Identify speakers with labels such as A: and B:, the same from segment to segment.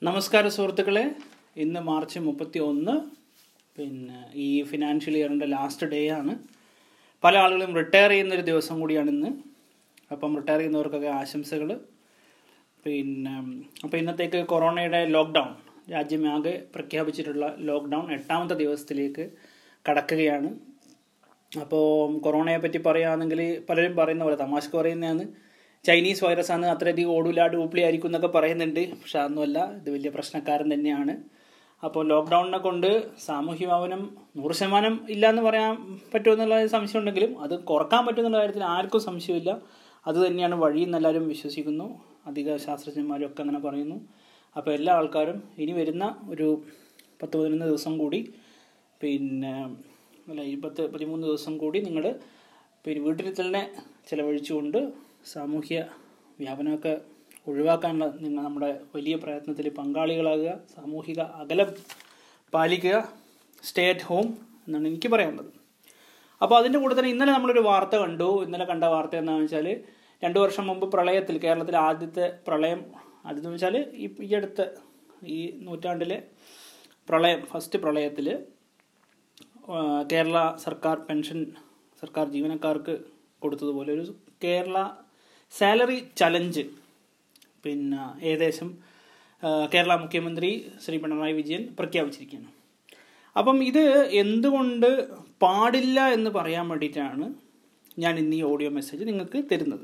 A: നമസ്കാരം സുഹൃത്തുക്കളെ ഇന്ന് മാർച്ച് മുപ്പത്തി ഒന്ന് പിന്നെ ഈ ഫിനാൻഷ്യൽ ഇയറിൻ്റെ ലാസ്റ്റ് ഡേ ആണ് പല ആളുകളും റിട്ടയർ ചെയ്യുന്നൊരു ദിവസം കൂടിയാണ് ഇന്ന് അപ്പം റിട്ടയർ ചെയ്യുന്നവർക്കൊക്കെ ആശംസകൾ പിന്നെ അപ്പോൾ ഇന്നത്തേക്ക് കൊറോണയുടെ ലോക്ക്ഡൗൺ രാജ്യമാകെ പ്രഖ്യാപിച്ചിട്ടുള്ള ലോക്ക്ഡൗൺ എട്ടാമത്തെ ദിവസത്തിലേക്ക് കടക്കുകയാണ് അപ്പോൾ കൊറോണയെ പറ്റി പറയുകയാണെങ്കിൽ പലരും പറയുന്ന പോലെ തമാശക്ക് പറയുന്നതാണ് ചൈനീസ് വൈറസ് ആണ് അത്രയധികം ഓടൂല ഡൂപ്ലി ആയിരിക്കും എന്നൊക്കെ പറയുന്നുണ്ട് പക്ഷെ അതൊന്നുമല്ല ഇത് വലിയ പ്രശ്നക്കാരൻ തന്നെയാണ് അപ്പോൾ ലോക്ക്ഡൗണിനെ കൊണ്ട് സാമൂഹ്യ ഭവനം നൂറ് ശതമാനം ഇല്ല എന്ന് പറയാൻ പറ്റുമെന്നുള്ള സംശയം ഉണ്ടെങ്കിലും അത് കുറക്കാൻ പറ്റുമെന്നുള്ള കാര്യത്തിൽ ആർക്കും സംശയമില്ല അത് തന്നെയാണ് വഴി എന്നെല്ലാവരും വിശ്വസിക്കുന്നു അധിക ശാസ്ത്രജ്ഞന്മാരും ഒക്കെ അങ്ങനെ പറയുന്നു അപ്പോൾ എല്ലാ ആൾക്കാരും ഇനി വരുന്ന ഒരു പത്ത് പതിനൊന്ന് ദിവസം കൂടി പിന്നെ അല്ല ഈ പത്ത് പതിമൂന്ന് ദിവസം കൂടി നിങ്ങൾ പിന്നെ വീട്ടിൽ തന്നെ ചിലവഴിച്ചുകൊണ്ട് സാമൂഹ്യ വ്യാപനമൊക്കെ ഒഴിവാക്കാനുള്ള നിങ്ങൾ നമ്മുടെ വലിയ പ്രയത്നത്തിൽ പങ്കാളികളാകുക സാമൂഹിക അകലം പാലിക്കുക സ്റ്റേ അറ്റ് ഹോം എന്നാണ് എനിക്ക് പറയാനുള്ളത് അപ്പോൾ അതിൻ്റെ കൂടെ തന്നെ ഇന്നലെ നമ്മളൊരു വാർത്ത കണ്ടു ഇന്നലെ കണ്ട വാർത്ത എന്താണെന്ന് വെച്ചാൽ രണ്ട് വർഷം മുമ്പ് പ്രളയത്തിൽ കേരളത്തിലെ ആദ്യത്തെ പ്രളയം അതെന്ന് വെച്ചാൽ ഈ ഈ അടുത്ത ഈ നൂറ്റാണ്ടിലെ പ്രളയം ഫസ്റ്റ് പ്രളയത്തിൽ കേരള സർക്കാർ പെൻഷൻ സർക്കാർ ജീവനക്കാർക്ക് കൊടുത്തതുപോലെ ഒരു കേരള സാലറി ചലഞ്ച് പിന്നെ ഏകദേശം കേരള മുഖ്യമന്ത്രി ശ്രീ പിണറായി വിജയൻ പ്രഖ്യാപിച്ചിരിക്കുകയാണ് അപ്പം ഇത് എന്തുകൊണ്ട് പാടില്ല എന്ന് പറയാൻ വേണ്ടിയിട്ടാണ് ഞാൻ ഇന്ന് ഈ ഓഡിയോ മെസ്സേജ് നിങ്ങൾക്ക് തരുന്നത്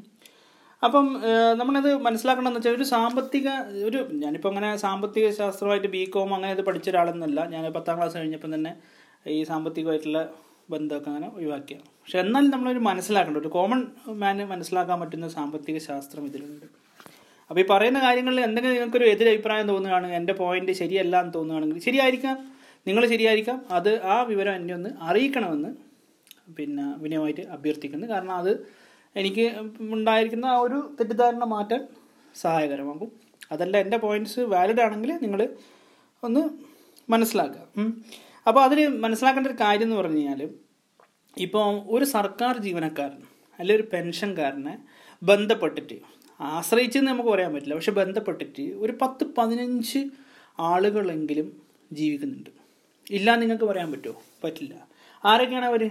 A: അപ്പം നമ്മളത് മനസ്സിലാക്കണമെന്ന് വെച്ചാൽ ഒരു സാമ്പത്തിക ഒരു ഞാനിപ്പോൾ അങ്ങനെ സാമ്പത്തിക ശാസ്ത്രമായിട്ട് ബി കോം അങ്ങനെ ഇത് പഠിച്ച ഒരാളൊന്നുമല്ല ഞാൻ പത്താം ക്ലാസ് കഴിഞ്ഞപ്പം തന്നെ ഈ സാമ്പത്തികമായിട്ടുള്ള ബന്ധമൊക്കെ അങ്ങനെ ഒഴിവാക്കിയാണ് പക്ഷെ എന്നാലും നമ്മളൊരു മനസ്സിലാക്കേണ്ട ഒരു കോമൺ മാന് മനസ്സിലാക്കാൻ പറ്റുന്ന സാമ്പത്തിക ശാസ്ത്രം ഇതിലുണ്ട് അപ്പോൾ ഈ പറയുന്ന കാര്യങ്ങളിൽ എന്തെങ്കിലും നിങ്ങൾക്കൊരു എതിരഭിപ്രായം തോന്നുകയാണ് എൻ്റെ പോയിന്റ് ശരിയല്ല എന്ന് തോന്നുകയാണെങ്കിൽ ശരിയായിരിക്കാം നിങ്ങൾ ശരിയായിരിക്കാം അത് ആ വിവരം എന്നെ ഒന്ന് അറിയിക്കണമെന്ന് പിന്നെ വിനയമായിട്ട് അഭ്യർത്ഥിക്കുന്നു കാരണം അത് എനിക്ക് ഉണ്ടായിരിക്കുന്ന ആ ഒരു തെറ്റിദ്ധാരണ മാറ്റാൻ സഹായകരമാകും അതല്ല എൻ്റെ പോയിന്റ്സ് വാലിഡ് ആണെങ്കിൽ നിങ്ങൾ ഒന്ന് മനസ്സിലാക്കുക അപ്പോൾ അതിൽ മനസ്സിലാക്കേണ്ട ഒരു കാര്യം എന്ന് പറഞ്ഞു കഴിഞ്ഞാൽ ഇപ്പോൾ ഒരു സർക്കാർ ജീവനക്കാരൻ അല്ലെങ്കിൽ ഒരു പെൻഷൻകാരനെ ബന്ധപ്പെട്ടിട്ട് ആശ്രയിച്ചെന്ന് നമുക്ക് പറയാൻ പറ്റില്ല പക്ഷെ ബന്ധപ്പെട്ടിട്ട് ഒരു പത്ത് പതിനഞ്ച് ആളുകളെങ്കിലും ജീവിക്കുന്നുണ്ട് ഇല്ല നിങ്ങൾക്ക് പറയാൻ പറ്റുമോ പറ്റില്ല ആരൊക്കെയാണ് അവർ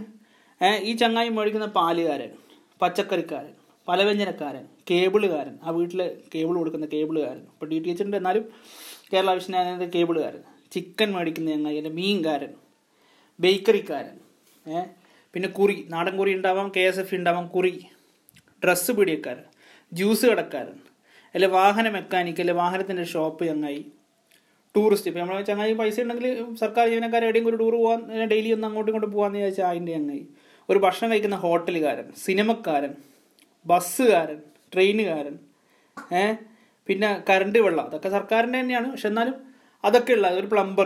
A: ഈ ചങ്ങായി മേടിക്കുന്ന പാലുകാരൻ പച്ചക്കറിക്കാരൻ പലവ്യഞ്ജനക്കാരൻ കേബിളുകാരൻ ആ വീട്ടിൽ കേബിൾ കൊടുക്കുന്ന കേബിളുകാരൻ ഇപ്പോൾ ഡി ടി എച്ച് ഉണ്ട് എന്നാലും കേരള വിഷനായ കേബിളുകാരൻ ചിക്കൻ മേടിക്കുന്ന ചങ്ങായി അല്ലെങ്കിൽ മീൻകാരൻ ബേക്കറിക്കാരൻ ഏ പിന്നെ കുറി നാടൻ കുറി ഉണ്ടാവാം കെ എസ് എഫ് ഉണ്ടാവാം കുറി ഡ്രസ്സ് പീടിയക്കാരൻ ജ്യൂസ് കടക്കാരൻ അല്ലെ വാഹന മെക്കാനിക് അല്ലെ വാഹനത്തിൻ്റെ ഷോപ്പ് ചങ്ങായി ടൂറിസ്റ്റ് ഇപ്പം നമ്മൾ ചങ്ങായി പൈസ ഉണ്ടെങ്കിൽ സർക്കാർ ജീവനക്കാർ എവിടെയും ഒരു ടൂർ പോകാൻ ഡെയിലി ഒന്ന് അങ്ങോട്ടും ഇങ്ങോട്ട് പോകാമെന്ന് ചോദിച്ചാൽ അതിൻ്റെ ചങ്ങായി ഒരു ഭക്ഷണം കഴിക്കുന്ന ഹോട്ടലുകാരൻ സിനിമക്കാരൻ ബസ്സുകാരൻ ട്രെയിനുകാരൻ ഏ പിന്നെ കറണ്ട് വെള്ളം അതൊക്കെ സർക്കാരിൻ്റെ തന്നെയാണ് പക്ഷെ എന്നാലും അതൊക്കെ ഉള്ള ഒരു പ്ലംബർ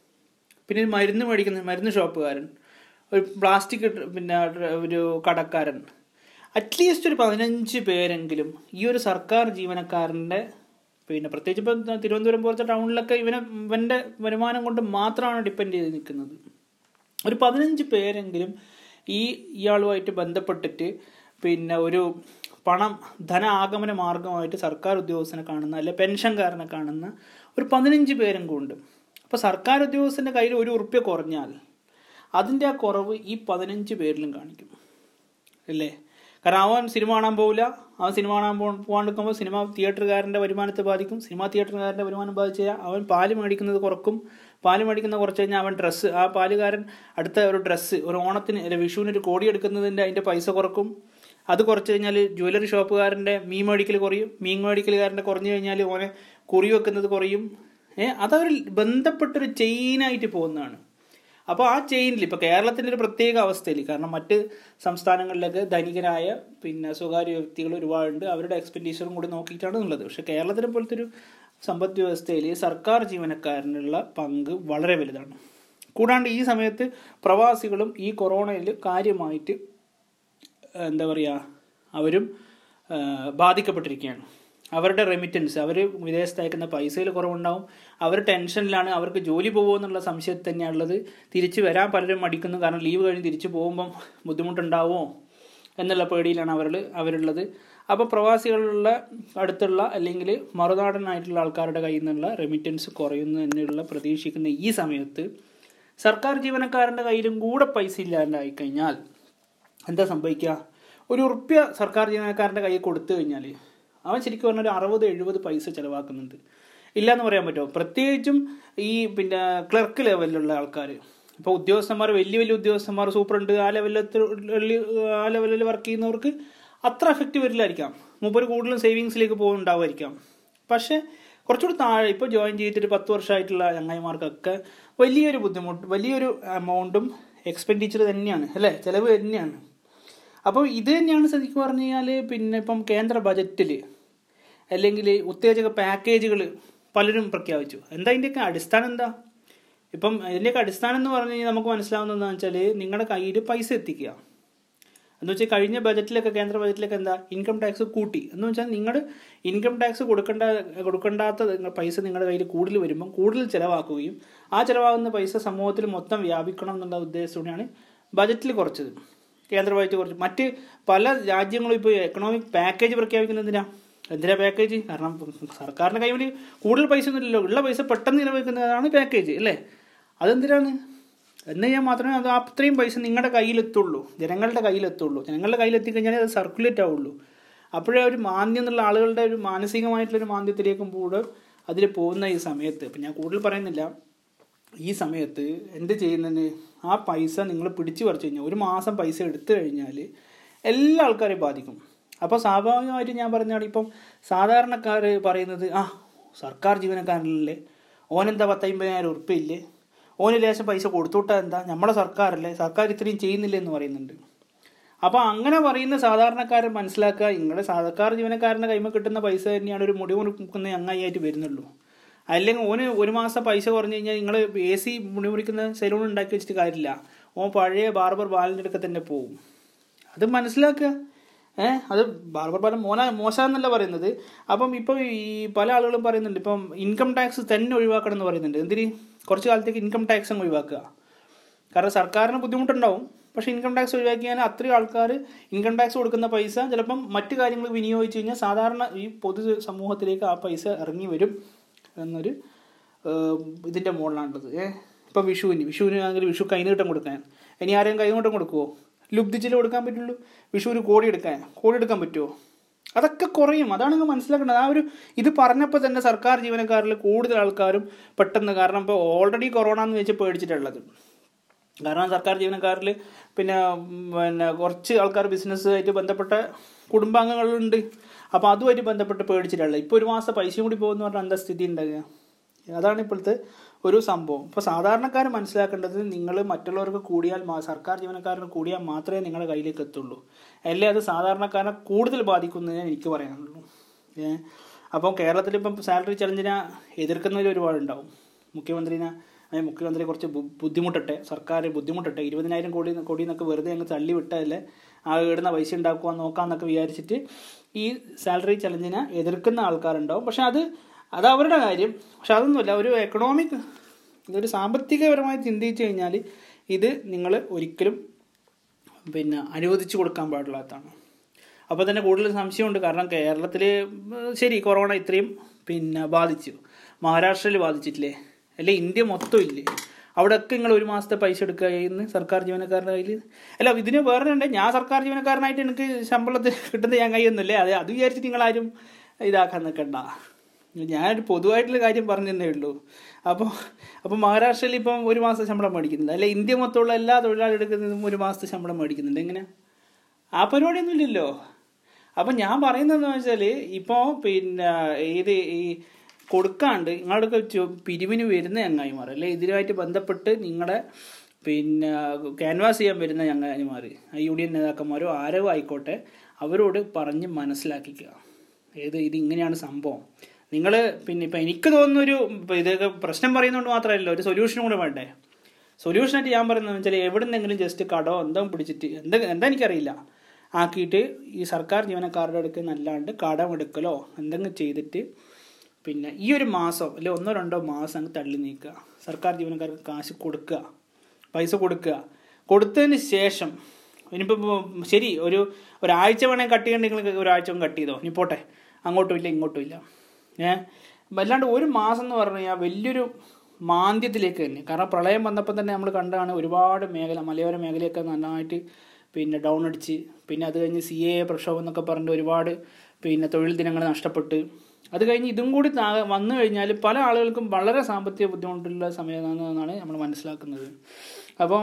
A: പിന്നെ മരുന്ന് മേടിക്കുന്ന മരുന്ന് ഷോപ്പുകാരൻ ഒരു പ്ലാസ്റ്റിക് പിന്നെ ഒരു കടക്കാരൻ അറ്റ്ലീസ്റ്റ് ഒരു പതിനഞ്ച് പേരെങ്കിലും ഈ ഒരു സർക്കാർ ജീവനക്കാരൻ്റെ പിന്നെ പ്രത്യേകിച്ച് ഇപ്പം തിരുവനന്തപുരം പോലത്തെ ടൗണിലൊക്കെ ഇവനെ ഇവൻ്റെ വരുമാനം കൊണ്ട് മാത്രമാണ് ഡിപ്പെൻഡ് ചെയ്ത് നിൽക്കുന്നത് ഒരു പതിനഞ്ച് പേരെങ്കിലും ഈ ഇയാളുമായിട്ട് ബന്ധപ്പെട്ടിട്ട് പിന്നെ ഒരു പണം ധന ആഗമന മാർഗമായിട്ട് സർക്കാർ ഉദ്യോഗസ്ഥനെ കാണുന്ന അല്ലെ പെൻഷൻകാരനെ കാണുന്ന ഒരു പതിനഞ്ച് പേരും കൊണ്ട് അപ്പോൾ സർക്കാർ ഉദ്യോഗസ്ഥൻ്റെ കയ്യിൽ ഒരു ഉറുപ്പ്യ കുറഞ്ഞാൽ അതിൻ്റെ ആ കുറവ് ഈ പതിനഞ്ച് പേരിലും കാണിക്കും അല്ലേ കാരണം അവൻ സിനിമ കാണാൻ പോവില്ല അവൻ സിനിമ കാണാൻ പോ പോകാണ്ടിരിക്കുമ്പോൾ സിനിമ തിയേറ്ററുകാരൻ്റെ വരുമാനത്തെ ബാധിക്കും സിനിമ തിയേറ്ററുകാരൻ്റെ വരുമാനം ബാധിച്ചു കഴിഞ്ഞാൽ അവൻ പാല് മേടിക്കുന്നത് കുറക്കും പാല് മേടിക്കുന്ന കുറച്ച് കഴിഞ്ഞാൽ അവൻ ഡ്രസ്സ് ആ പാലുകാരൻ അടുത്ത ഒരു ഡ്രസ്സ് ഒരു ഓണത്തിന് അല്ലെ വിഷുവിന് ഒരു കോടി എടുക്കുന്നതിൻ്റെ അതിൻ്റെ പൈസ കുറക്കും അത് കുറച്ച് കഴിഞ്ഞാൽ ജ്വല്ലറി ഷോപ്പുകാരൻ്റെ മീൻ മേടിക്കൽ കുറയും മീൻ മേടിക്കലുകാരൻ്റെ കുറഞ്ഞു കഴിഞ്ഞാൽ ഓനെ കുറി വെക്കുന്നത് കുറയും ഏഹ് അതവർ ബന്ധപ്പെട്ടൊരു ചെയിനായിട്ട് പോകുന്നതാണ് അപ്പോൾ ആ ചെയിനിൽ ഇപ്പോൾ കേരളത്തിൻ്റെ ഒരു പ്രത്യേക അവസ്ഥയിൽ കാരണം മറ്റ് സംസ്ഥാനങ്ങളിലൊക്കെ ധനികരായ പിന്നെ സ്വകാര്യ വ്യക്തികൾ ഒരുപാടുണ്ട് അവരുടെ എക്സ്പെൻഡിച്ചറും കൂടി നോക്കിയിട്ടാണ് ഉള്ളത് പക്ഷേ കേരളത്തിനെ പോലത്തെ ഒരു സമ്പദ് വ്യവസ്ഥയിൽ സർക്കാർ ജീവനക്കാരനുള്ള പങ്ക് വളരെ വലുതാണ് കൂടാണ്ട് ഈ സമയത്ത് പ്രവാസികളും ഈ കൊറോണയിൽ കാര്യമായിട്ട് എന്താ പറയുക അവരും ബാധിക്കപ്പെട്ടിരിക്കുകയാണ് അവരുടെ റെമിറ്റൻസ് അവർ വിദേശത്ത് അയക്കുന്ന പൈസയിൽ കുറവുണ്ടാവും അവർ ടെൻഷനിലാണ് അവർക്ക് ജോലി പോകുമോ എന്നുള്ള സംശയത്തിൽ തന്നെയാണുള്ളത് തിരിച്ചു വരാൻ പലരും മടിക്കുന്നു കാരണം ലീവ് കഴിഞ്ഞ് തിരിച്ചു പോകുമ്പം ബുദ്ധിമുട്ടുണ്ടാവുമോ എന്നുള്ള പേടിയിലാണ് അവർ അവരുള്ളത് അപ്പോൾ പ്രവാസികളുള്ള അടുത്തുള്ള അല്ലെങ്കിൽ മറുനാടനായിട്ടുള്ള ആൾക്കാരുടെ കയ്യിൽ നിന്നുള്ള റെമിറ്റൻസ് കുറയുന്നു എന്നുള്ള പ്രതീക്ഷിക്കുന്ന ഈ സമയത്ത് സർക്കാർ ജീവനക്കാരൻ്റെ കയ്യിലും കൂടെ പൈസ ഇല്ലാണ്ടായി കഴിഞ്ഞാൽ എന്താ സംഭവിക്കുക ഒരു ഉറുപ്പ്യ സർക്കാർ ജീവനക്കാരൻ്റെ കയ്യിൽ കൊടുത്തു കഴിഞ്ഞാൽ അവൻ ശരിക്കും പറഞ്ഞാൽ ഒരു അറുപത് എഴുപത് പൈസ ചിലവാക്കുന്നുണ്ട് ഇല്ലയെന്ന് പറയാൻ പറ്റുമോ പ്രത്യേകിച്ചും ഈ പിന്നെ ക്ലർക്ക് ലെവലിലുള്ള ആൾക്കാർ ഇപ്പോൾ ഉദ്യോഗസ്ഥന്മാർ വലിയ വലിയ ഉദ്യോഗസ്ഥന്മാർ സൂപ്രണ്ട് ആ ലെവലിൽ ആ ലെവലിൽ വർക്ക് ചെയ്യുന്നവർക്ക് അത്ര എഫക്റ്റ് വരില്ലായിരിക്കാം മൂപ്പര് കൂടുതലും സേവിങ്സിലേക്ക് പോകുന്നുണ്ടാവുമായിരിക്കാം പക്ഷേ കുറച്ചുകൂടി താഴെ ഇപ്പോൾ ജോയിൻ ചെയ്തിട്ട് പത്ത് വർഷമായിട്ടുള്ള ചങ്ങായിമാർക്കൊക്കെ വലിയൊരു ബുദ്ധിമുട്ട് വലിയൊരു എമൗണ്ടും എക്സ്പെൻഡിച്ചർ തന്നെയാണ് അല്ലേ ചിലവ് തന്നെയാണ് അപ്പോൾ ഇത് തന്നെയാണ് ശരിക്കും പറഞ്ഞു കഴിഞ്ഞാൽ പിന്നെ ഇപ്പം കേന്ദ്ര ബജറ്റിൽ അല്ലെങ്കിൽ ഉത്തേജക പാക്കേജുകൾ പലരും പ്രഖ്യാപിച്ചു എന്താ ഇതിൻ്റെയൊക്കെ അടിസ്ഥാനം എന്താ ഇപ്പം ഇതിൻ്റെയൊക്കെ അടിസ്ഥാനം എന്ന് പറഞ്ഞു കഴിഞ്ഞാൽ നമുക്ക് മനസ്സിലാവുന്നതെന്ന് വെച്ചാൽ നിങ്ങളുടെ കയ്യിൽ പൈസ എത്തിക്കുക എന്ന് വെച്ചാൽ കഴിഞ്ഞ ബജറ്റിലൊക്കെ കേന്ദ്ര ബജറ്റിലൊക്കെ എന്താ ഇൻകം ടാക്സ് കൂട്ടി എന്ന് വെച്ചാൽ നിങ്ങൾ ഇൻകം ടാക്സ് കൊടുക്കേണ്ട കൊടുക്കേണ്ടാത്ത പൈസ നിങ്ങളുടെ കയ്യിൽ കൂടുതൽ വരുമ്പം കൂടുതൽ ചിലവാക്കുകയും ആ ചിലവാകുന്ന പൈസ സമൂഹത്തിൽ മൊത്തം വ്യാപിക്കണം എന്നുള്ള ഉദ്ദേശത്തോടെയാണ് ബജറ്റിൽ കുറച്ചത് കേന്ദ്ര ബജറ്റ് കുറച്ച് മറ്റ് പല രാജ്യങ്ങളും ഇപ്പോൾ എക്കണോമിക് പാക്കേജ് പ്രഖ്യാപിക്കുന്നതിനാ എന്തിനാ പാക്കേജ് കാരണം സർക്കാരിൻ്റെ കയ്യിൽ കൂടുതൽ പൈസ ഒന്നുമില്ലല്ലോ ഉള്ള പൈസ പെട്ടെന്ന് ചിലവഴിക്കുന്നതാണ് പാക്കേജ് അല്ലേ അതെന്തിനാണ് എന്ന് ഞാൻ മാത്രമേ അത് അത്രയും പൈസ നിങ്ങളുടെ കയ്യിലെത്തുള്ളൂ ജനങ്ങളുടെ കയ്യിലെത്തുള്ളൂ ജനങ്ങളുടെ കയ്യിലെത്തിക്കഴിഞ്ഞാൽ അത് സർക്കുലേറ്റ് ആവുള്ളൂ അപ്പോഴേ ഒരു മാന്ദ്യം എന്നുള്ള ആളുകളുടെ ഒരു മാനസികമായിട്ടുള്ളൊരു മാന്ദ്യത്തിലേക്കും കൂടെ അതിൽ പോകുന്ന ഈ സമയത്ത് ഇപ്പം ഞാൻ കൂടുതൽ പറയുന്നില്ല ഈ സമയത്ത് എന്ത് ചെയ്യുന്നതിന് ആ പൈസ നിങ്ങൾ പിടിച്ചു പറിച്ചു കഴിഞ്ഞാൽ ഒരു മാസം പൈസ എടുത്തു കഴിഞ്ഞാൽ എല്ലാ ആൾക്കാരെയും ബാധിക്കും അപ്പോൾ സ്വാഭാവികമായിട്ട് ഞാൻ പറഞ്ഞാൽ ഇപ്പം സാധാരണക്കാർ പറയുന്നത് ആ സർക്കാർ ജീവനക്കാരനല്ലേ ഓനെന്താ പത്തമ്പതിനായിരം ഉറുപ്പില്ലേ ഓന് ലേശം പൈസ കൊടുത്തുവിട്ടാൽ എന്താ നമ്മുടെ സർക്കാരല്ലേ സർക്കാർ ഇത്രയും ചെയ്യുന്നില്ല എന്ന് പറയുന്നുണ്ട് അപ്പോൾ അങ്ങനെ പറയുന്ന സാധാരണക്കാരൻ മനസ്സിലാക്കുക നിങ്ങളുടെ സർക്കാർ ജീവനക്കാരൻ്റെ കൈമ കിട്ടുന്ന പൈസ തന്നെയാണ് ഒരു മുടി മുറിക്കുന്ന ചങ്ങായിട്ട് വരുന്നുള്ളൂ അല്ലെങ്കിൽ ഓന് ഒരു മാസം പൈസ കുറഞ്ഞു കഴിഞ്ഞാൽ നിങ്ങൾ എ സി മുടി മുറിക്കുന്ന സലൂൺ ഉണ്ടാക്കി വെച്ചിട്ട് കാര്യമില്ല ഓൻ പഴയ ബാർബർ ബാലിൻ്റെ അടുക്ക തന്നെ പോവും അത് മനസ്സിലാക്കുക ഏഹ് അത് ബാർബർ ബാലൻ മോന മോശമെന്നല്ല പറയുന്നത് അപ്പം ഇപ്പം ഈ പല ആളുകളും പറയുന്നുണ്ട് ഇപ്പം ഇൻകം ടാക്സ് തന്നെ ഒഴിവാക്കണം എന്ന് പറയുന്നുണ്ട് എന്തിന് കുറച്ച് കാലത്തേക്ക് ഇൻകം ടാക്സ് അങ്ങ് ഒഴിവാക്കുക കാരണം സർക്കാരിന് ബുദ്ധിമുട്ടുണ്ടാവും പക്ഷേ ഇൻകം ടാക്സ് ഒഴിവാക്കിയാൽ അത്രയും ആൾക്കാർ ഇൻകം ടാക്സ് കൊടുക്കുന്ന പൈസ ചിലപ്പം മറ്റു കാര്യങ്ങൾ വിനിയോഗിച്ച് കഴിഞ്ഞാൽ സാധാരണ ഈ പൊതു സമൂഹത്തിലേക്ക് ആ പൈസ ഇറങ്ങി വരും എന്നൊരു ഇതിൻ്റെ മുകളിലാണുള്ളത് ഏഹ് ഇപ്പം വിഷുവിന് വിഷുവിന് ആണെങ്കിൽ വിഷു കൈനീട്ടം കൊടുക്കാൻ ഇനി ആരെയും കൈനീട്ടം കൊടുക്കുമോ ലുബ്ധിച്ചിൽ കൊടുക്കാൻ പറ്റുള്ളൂ വിഷുവിന് കോടി എടുക്കാൻ കോടി എടുക്കാൻ പറ്റുമോ അതൊക്കെ കുറയും അതാണ് നിങ്ങൾ മനസ്സിലാക്കേണ്ടത് ആ ഒരു ഇത് പറഞ്ഞപ്പോൾ തന്നെ സർക്കാർ ജീവനക്കാരിൽ കൂടുതൽ ആൾക്കാരും പെട്ടെന്ന് കാരണം ഇപ്പോൾ ഓൾറെഡി കൊറോണ എന്ന് വെച്ച് പേടിച്ചിട്ടുള്ളത് കാരണം സർക്കാർ ജീവനക്കാരിൽ പിന്നെ പിന്നെ കുറച്ച് ആൾക്കാർ ബിസിനസ്സുമായിട്ട് ബന്ധപ്പെട്ട കുടുംബാംഗങ്ങളുണ്ട് അപ്പോൾ അതുമായിട്ട് ബന്ധപ്പെട്ട് പേടിച്ചിട്ടുള്ളത് ഇപ്പോൾ ഒരു മാസം പൈസയും കൂടി പോകുമെന്ന് പറഞ്ഞാൽ എന്താ സ്ഥിതി ഉണ്ടാകുക അതാണ് ഇപ്പോഴത്തെ ഒരു സംഭവം ഇപ്പോൾ സാധാരണക്കാർ മനസ്സിലാക്കേണ്ടത് നിങ്ങൾ മറ്റുള്ളവർക്ക് കൂടിയാൽ സർക്കാർ ജീവനക്കാരന് കൂടിയാൽ മാത്രമേ നിങ്ങളുടെ കയ്യിലേക്ക് എത്തുള്ളൂ അല്ലേ അത് സാധാരണക്കാരനെ കൂടുതൽ ബാധിക്കുന്നതിന് എനിക്ക് പറയാനുള്ളൂ ഏ അപ്പം കേരളത്തിൽ ഇപ്പം സാലറി ചലഞ്ചിനെ എതിർക്കുന്നവർ ഒരുപാടുണ്ടാവും മുഖ്യമന്ത്രിനെ മുഖ്യമന്ത്രി കുറച്ച് ബുദ്ധിമുട്ടട്ടെ സർക്കാർ ബുദ്ധിമുട്ടട്ടെ ഇരുപതിനായിരം കോടി കോടി എന്നൊക്കെ വെറുതെ അങ്ങ് തള്ളി വിട്ടതല്ലേ ആ ഇടുന്ന പൈസ ഉണ്ടാക്കുക നോക്കാമെന്നൊക്കെ വിചാരിച്ചിട്ട് ഈ സാലറി ചലഞ്ചിനെ എതിർക്കുന്ന ആൾക്കാരുണ്ടാവും പക്ഷെ അത് അത് അവരുടെ കാര്യം പക്ഷെ അതൊന്നുമില്ല ഒരു എക്കണോമിക് ഇതൊരു സാമ്പത്തികപരമായി ചിന്തിച്ചു കഴിഞ്ഞാൽ ഇത് നിങ്ങൾ ഒരിക്കലും പിന്നെ അനുവദിച്ചു കൊടുക്കാൻ പാടില്ലാത്തതാണ് അപ്പോൾ തന്നെ കൂടുതൽ സംശയമുണ്ട് കാരണം കേരളത്തിൽ ശരി കൊറോണ ഇത്രയും പിന്നെ ബാധിച്ചു മഹാരാഷ്ട്രയിൽ ബാധിച്ചിട്ടില്ലേ അല്ലെ ഇന്ത്യ മൊത്തം ഇല്ലേ അവിടെയൊക്കെ നിങ്ങൾ ഒരു മാസത്തെ പൈസ എടുക്കുക ചെയ്യുന്ന സർക്കാർ ജീവനക്കാരുടെ കയ്യിൽ അല്ല ഇതിന് വേറെ ഉണ്ട് ഞാൻ സർക്കാർ ജീവനക്കാരനായിട്ട് എനിക്ക് ശമ്പളത്തിൽ കിട്ടുന്ന ഞാൻ കൈയൊന്നുമില്ലേ അതെ അത് വിചാരിച്ചിട്ട് നിങ്ങളാരും ഇതാക്കാൻ നിൽക്കണ്ട ഞാനൊരു പൊതുവായിട്ടുള്ള കാര്യം പറഞ്ഞതേ ഉള്ളൂ അപ്പോൾ അപ്പോൾ മഹാരാഷ്ട്രയിൽ ഇപ്പം ഒരു മാസം ശമ്പളം മേടിക്കുന്നില്ല അല്ലെ ഇന്ത്യ മൊത്തമുള്ള എല്ലാ തൊഴിലാളികൾക്കും ഒരു മാസത്തെ ശമ്പളം മേടിക്കുന്നുണ്ട് എങ്ങനെ ആ പരിപാടിയൊന്നും ഇല്ലല്ലോ അപ്പം ഞാൻ പറയുന്നതെന്ന് വെച്ചാൽ ഇപ്പോൾ പിന്നെ ഏത് ഈ കൊടുക്കാണ്ട് നിങ്ങളുടെ പിരിവിന് വരുന്ന ചങ്ങായിമാർ അല്ലെ ഇതിനുമായിട്ട് ബന്ധപ്പെട്ട് നിങ്ങളെ പിന്നെ ക്യാൻവാസ് ചെയ്യാൻ വരുന്ന ചങ്ങായിമാർ യു ഡി എൻ നേതാക്കന്മാരോ ആരോ ആയിക്കോട്ടെ അവരോട് പറഞ്ഞ് മനസ്സിലാക്കിക്കുക ഏത് ഇത് ഇങ്ങനെയാണ് സംഭവം നിങ്ങൾ പിന്നെ ഇപ്പം എനിക്ക് തോന്നുന്നൊരു ഇതൊക്കെ പ്രശ്നം പറയുന്നതുകൊണ്ട് മാത്രമല്ല ഒരു സൊല്യൂഷനും കൂടെ വേണ്ടേ സൊല്യൂഷനായിട്ട് ഞാൻ പറയുന്നത് വെച്ചാൽ എവിടെ നിന്നെങ്കിലും ജസ്റ്റ് കടോ എന്തോ പിടിച്ചിട്ട് എന്താ എന്താ എനിക്കറിയില്ല ആക്കിയിട്ട് ഈ സർക്കാർ ജീവനക്കാരുടെ അടുക്ക് നല്ലാണ്ട് കടം എടുക്കലോ എന്തെങ്കിലും ചെയ്തിട്ട് പിന്നെ ഈ ഒരു മാസം അല്ലെ ഒന്നോ രണ്ടോ മാസം അങ്ങ് തള്ളി നീക്കുക സർക്കാർ ജീവനക്കാർക്ക് കാശ് കൊടുക്കുക പൈസ കൊടുക്കുക കൊടുത്തതിന് ശേഷം ഇനിയിപ്പോൾ ശരി ഒരു ഒരാഴ്ച വേണമെങ്കിൽ കട്ട് ചെയ്യണമെങ്കിൽ നിങ്ങൾ ഒരാഴ്ച കട്ട് ചെയ്തോ ഇനി പോട്ടെ അങ്ങോട്ടും ഇല്ല ഇങ്ങോട്ടും ഇല്ല ഏ അല്ലാണ്ട് ഒരു മാസം എന്ന് പറഞ്ഞു കഴിഞ്ഞാൽ വലിയൊരു മാന്ദ്യത്തിലേക്ക് തന്നെ കാരണം പ്രളയം വന്നപ്പോൾ തന്നെ നമ്മൾ കണ്ടാണ് ഒരുപാട് മേഖല മലയോര മേഖലയൊക്കെ നന്നായിട്ട് പിന്നെ ഡൗൺ അടിച്ച് പിന്നെ അത് കഴിഞ്ഞ് സി എ പ്രക്ഷോഭം എന്നൊക്കെ പറഞ്ഞിട്ട് ഒരുപാട് പിന്നെ തൊഴിൽ ദിനങ്ങൾ നഷ്ടപ്പെട്ട് അത് കഴിഞ്ഞ് ഇതും കൂടി താ- വന്നു കഴിഞ്ഞാൽ പല ആളുകൾക്കും വളരെ സാമ്പത്തിക ബുദ്ധിമുട്ടുള്ള സമയമാണെന്നാണ് നമ്മൾ മനസ്സിലാക്കുന്നത് അപ്പം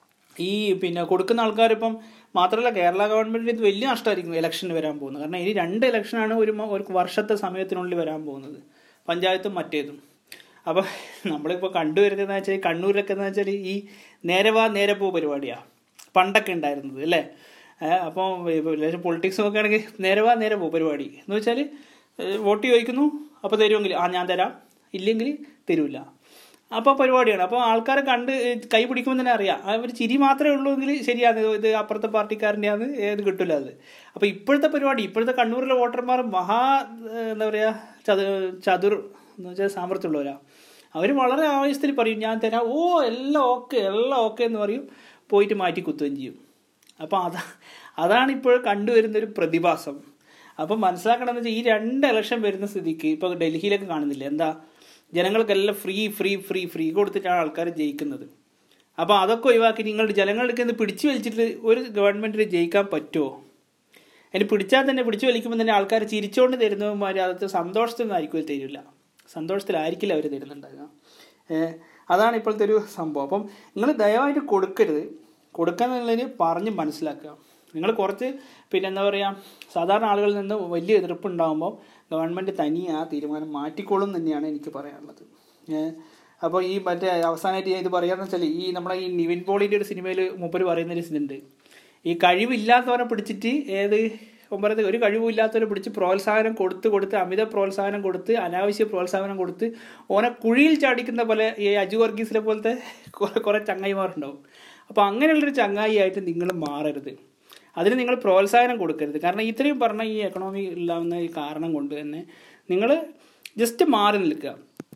A: ഈ പിന്നെ കൊടുക്കുന്ന ആൾക്കാരിപ്പം മാത്രമല്ല കേരള ഗവൺമെൻറ്റിന് ഇത് വലിയ നഷ്ടമായിരിക്കും ഇലക്ഷന് വരാൻ പോകുന്നത് കാരണം ഇനി രണ്ട് ഇലക്ഷനാണ് ഒരു മ- ഒരു വർഷത്തെ സമയത്തിനുള്ളിൽ വരാൻ പോകുന്നത് പഞ്ചായത്തും മറ്റേതും അപ്പോൾ നമ്മളിപ്പോൾ കണ്ടുവരുന്നതെന്ന് വെച്ചാൽ കണ്ണൂരിലൊക്കെ എന്ന് വെച്ചാൽ ഈ നേരെ വാ നേരെ പോ പരിപാടിയാണ് പണ്ടൊക്കെ ഉണ്ടായിരുന്നത് അല്ലേ അപ്പോൾ പൊളിറ്റിക്സ് നോക്കുകയാണെങ്കിൽ നേരെ വാ നേരെ പോ പരിപാടി എന്ന് വെച്ചാൽ വോട്ട് ചോദിക്കുന്നു അപ്പോൾ തരുമെങ്കിൽ ആ ഞാൻ തരാം ഇല്ലെങ്കിൽ തരൂല അപ്പോൾ പരിപാടിയാണ് അപ്പോൾ ആൾക്കാരെ കണ്ട് കൈ പിടിക്കുമ്പോൾ തന്നെ അറിയാം അവർ ചിരി മാത്രമേ ഉള്ളൂ എങ്കിൽ ശരിയാണ് ഇത് അപ്പുറത്തെ പാർട്ടിക്കാരൻ്റെയാണ് ഏത് കിട്ടില്ല അത് അപ്പോൾ ഇപ്പോഴത്തെ പരിപാടി ഇപ്പോഴത്തെ കണ്ണൂരിലെ വോട്ടർമാർ മഹാ ഏഹ്, എന്താ പറയുക ചതു ചതുർ എന്ന് വെച്ചാൽ സാമർത്ഥ്യമുള്ളവരാണ് അവർ വളരെ ആവശ്യത്തിൽ പറയും ഞാൻ തരാം ഓ എല്ലാം ഓക്കെ എല്ലാം ഓക്കെ എന്ന് പറയും പോയിട്ട് മാറ്റി കുത്തുകയും ചെയ്യും അപ്പോൾ അതാ അതാണ് ഇപ്പോൾ കണ്ടുവരുന്ന ഒരു പ്രതിഭാസം അപ്പം മനസ്സിലാക്കണമെന്ന് വെച്ചാൽ ഈ രണ്ട് ഇലക്ഷൻ വരുന്ന സ്ഥിതിക്ക് ഇപ്പോൾ ഡൽഹിയിലൊക്കെ കാണുന്നില്ല എന്താ ജനങ്ങൾക്കെല്ലാം ഫ്രീ ഫ്രീ ഫ്രീ ഫ്രീ കൊടുത്തിട്ടാണ് ആൾക്കാർ ജയിക്കുന്നത് അപ്പോൾ അതൊക്കെ ഒഴിവാക്കി നിങ്ങൾ ജനങ്ങൾക്ക് ഇത് പിടിച്ചു വലിച്ചിട്ട് ഒരു ഗവൺമെൻറ്റിന് ജയിക്കാൻ പറ്റുമോ അതിന് പിടിച്ചാൽ തന്നെ പിടിച്ചു വലിക്കുമ്പോൾ തന്നെ ആൾക്കാർ ചിരിച്ചുകൊണ്ട് തരുന്നവന്മാർ അത് സന്തോഷത്തിലൊന്നും ആയിരിക്കും തരില്ല സന്തോഷത്തിലായിരിക്കില്ല അവർ തരുന്നുണ്ടാകുക ഏഹ് അതാണ് ഇപ്പോഴത്തെ ഒരു സംഭവം അപ്പം നിങ്ങൾ ദയവായിട്ട് കൊടുക്കരുത് കൊടുക്കാന്നുള്ളതിന് പറഞ്ഞ് മനസ്സിലാക്കുക നിങ്ങൾ കുറച്ച് പിന്നെ എന്താ പറയുക സാധാരണ ആളുകളിൽ നിന്ന് വലിയ എതിർപ്പ് ഉണ്ടാകുമ്പോൾ ഗവൺമെൻറ് തനിയെ ആ തീരുമാനം മാറ്റിക്കോളും തന്നെയാണ് എനിക്ക് പറയാനുള്ളത് ഏഹ് അപ്പോൾ ഈ മറ്റേ അവസാനമായിട്ട് ഞാൻ ഇത് പറയാന്ന് വെച്ചാൽ ഈ നമ്മുടെ ഈ നിവിൻ പോളിൻ്റെ ഒരു സിനിമയിൽ മൂപ്പര് പറയുന്നൊരു ഇതുണ്ട് ഈ കഴിവില്ലാത്തവരെ പിടിച്ചിട്ട് ഏത് ഒമ്പത് ഒരു കഴിവില്ലാത്തവരെ പിടിച്ച് പ്രോത്സാഹനം കൊടുത്ത് കൊടുത്ത് അമിത പ്രോത്സാഹനം കൊടുത്ത് അനാവശ്യ പ്രോത്സാഹനം കൊടുത്ത് ഓനെ കുഴിയിൽ ചാടിക്കുന്ന പോലെ ഈ അജു വർഗീസിനെ പോലത്തെ കുറെ കുറേ ചങ്ങായിമാരുണ്ടാവും അപ്പോൾ അങ്ങനെയുള്ളൊരു ചങ്ങായി ആയിട്ട് നിങ്ങൾ മാറരുത് അതിന് നിങ്ങൾ പ്രോത്സാഹനം കൊടുക്കരുത് കാരണം ഇത്രയും പറഞ്ഞ ഈ എക്കണോമി ഇല്ലാവുന്ന ഈ കാരണം കൊണ്ട് തന്നെ നിങ്ങൾ ജസ്റ്റ് മാറി നിൽക്കുക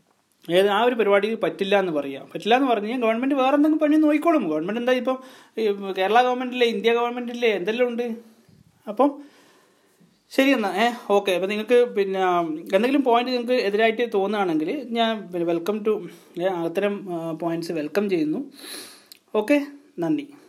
A: ഏത് ആ ഒരു പരിപാടി പറ്റില്ല എന്ന് പറയാം പറ്റില്ല എന്ന് പറഞ്ഞു കഴിഞ്ഞാൽ ഗവൺമെൻറ് വേറെ എന്തെങ്കിലും പണി നോക്കിക്കോളും ഗവൺമെൻറ് എന്താ ഇപ്പം ഈ കേരള ഗവൺമെൻറ്റില്ലേ ഇന്ത്യ ഗവൺമെൻറ്റില്ലേ എന്തെല്ലാം ഉണ്ട് അപ്പം ശരി എന്നാ ഏ ഓക്കെ അപ്പം നിങ്ങൾക്ക് പിന്നെ എന്തെങ്കിലും പോയിന്റ് നിങ്ങൾക്ക് എതിരായിട്ട് തോന്നുകയാണെങ്കിൽ ഞാൻ വെൽക്കം ടു അത്തരം പോയിന്റ്സ് വെൽക്കം ചെയ്യുന്നു ഓക്കെ നന്ദി